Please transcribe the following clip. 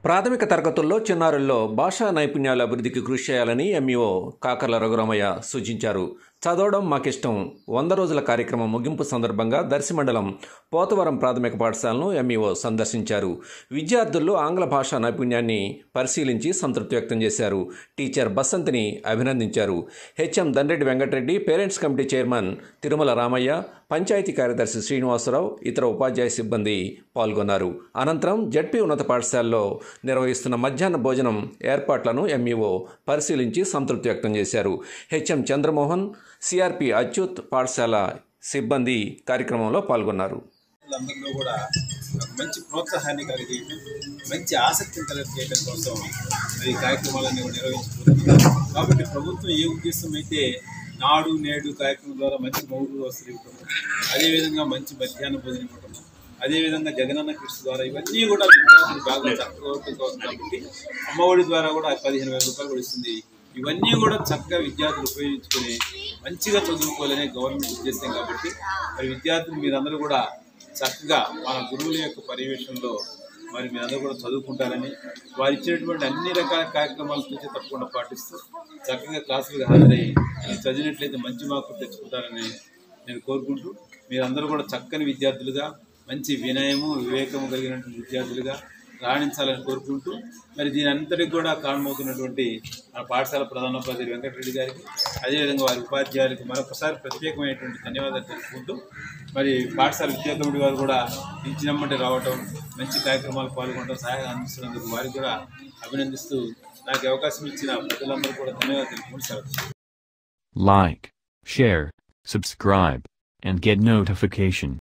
ప్రాథమిక తరగతుల్లో చిన్నారుల్లో భాషా నైపుణ్యాల అభివృద్ధికి కృషి చేయాలని ఎంఈఓ కాకర్ల రఘురామయ్య సూచించారు చదవడం మాకిష్టం వంద రోజుల కార్యక్రమం ముగింపు సందర్భంగా దర్శి మండలం పోతవరం ప్రాథమిక పాఠశాలను ఎంఈఓ సందర్శించారు విద్యార్థుల్లో ఆంగ్ల భాషా నైపుణ్యాన్ని పరిశీలించి సంతృప్తి వ్యక్తం చేశారు టీచర్ బసంతిని అభినందించారు HM Dandreddy Venkatareddy parents committee chairman Tirumala Ramaiah panchayati కార్యదర్శి శ్రీనివాసరావు ఇతర ఉపాధ్యాయ సిబ్బంది పాల్గొన్నారు అనంతరం జడ్పీ ఉన్నత పాఠశాలలో నిర్వహిస్తున్న మధ్యాహ్న భోజనం ఏర్పాట్లను ఎంఈఓ పరిశీలించి సంతృప్తి వ్యక్తం చేశారు హెచ్ఎం చంద్రమోహన్ సిఆర్పి అచ్యుత్ పాఠశాల సిబ్బంది కార్యక్రమంలో పాల్గొన్నారు అందరిలో కూడా ఒక మంచి ప్రోత్సాహాన్ని కలిగేయటం మంచి ఆసక్తిని కలిగజేయడం కోసం మరి ఈ కార్యక్రమాలన్నీ కూడా నిర్వహించబోతున్నాం కాబట్టి ప్రభుత్వం ఏ ఉద్దేశం అయితే నాడు నేడు కార్యక్రమం ద్వారా మంచి మౌడు వసతులు ఇవ్వటం అదేవిధంగా మంచి మధ్యాహ్న భోజనం ఇవ్వటం అదేవిధంగా జగనన్న కృషి ద్వారా ఇవన్నీ కూడా విద్యార్థులు బాగా చక్కగా ఉంటుంది కాబట్టి అమ్మఒడి ద్వారా కూడా పదిహేను వేల రూపాయలు కూడా ఇస్తుంది ఇవన్నీ కూడా చక్కగా విద్యార్థులు ఉపయోగించుకొని మంచిగా చదువుకోవాలనే గవర్నమెంట్ ఉద్దేశం కాబట్టి మరి విద్యార్థులు మీరందరూ కూడా చక్కగా మన గురువుల యొక్క పర్యవేక్షణలో మరి మీరందరూ కూడా చదువుకుంటారని వారు ఇచ్చినటువంటి అన్ని రకాల కార్యక్రమాలు చూసి తప్పకుండా పాటిస్తూ చక్కగా క్లాసులకు హాజరయ్యి మీరు చదివినట్లయితే మంచి మార్కులు తెచ్చుకుంటారని నేను కోరుకుంటూ మీరందరూ కూడా చక్కని విద్యార్థులుగా మంచి వినయము వివేకము కలిగినటువంటి విద్యార్థులుగా రాణించాలని కోరుకుంటూ మరి దీని అంతటికి కూడా కారణమవుతున్నటువంటి మన పాఠశాల ప్రధానోపాధ్యాయులు వెంకటరెడ్డి గారికి అదేవిధంగా వారి ఉపాధ్యాయులకి మరొకసారి ప్రత్యేకమైనటువంటి ధన్యవాదాలు తెలుపుకుంటూ మరి పాఠశాల విద్యా కమిటీ వారు కూడా ఇచ్చినమ్మంటే రావటం మంచి కార్యక్రమాలు పాల్గొనడం సహాయం అందిస్తున్నందుకు వారికి కూడా అభినందిస్తూ నాకు ఈ అవకాశం ఇచ్చిన ప్రజలందరూ కూడా ధన్యవాదాలు తెలుపుకుంటూ సెలవు Like, share, subscribe, and get notification.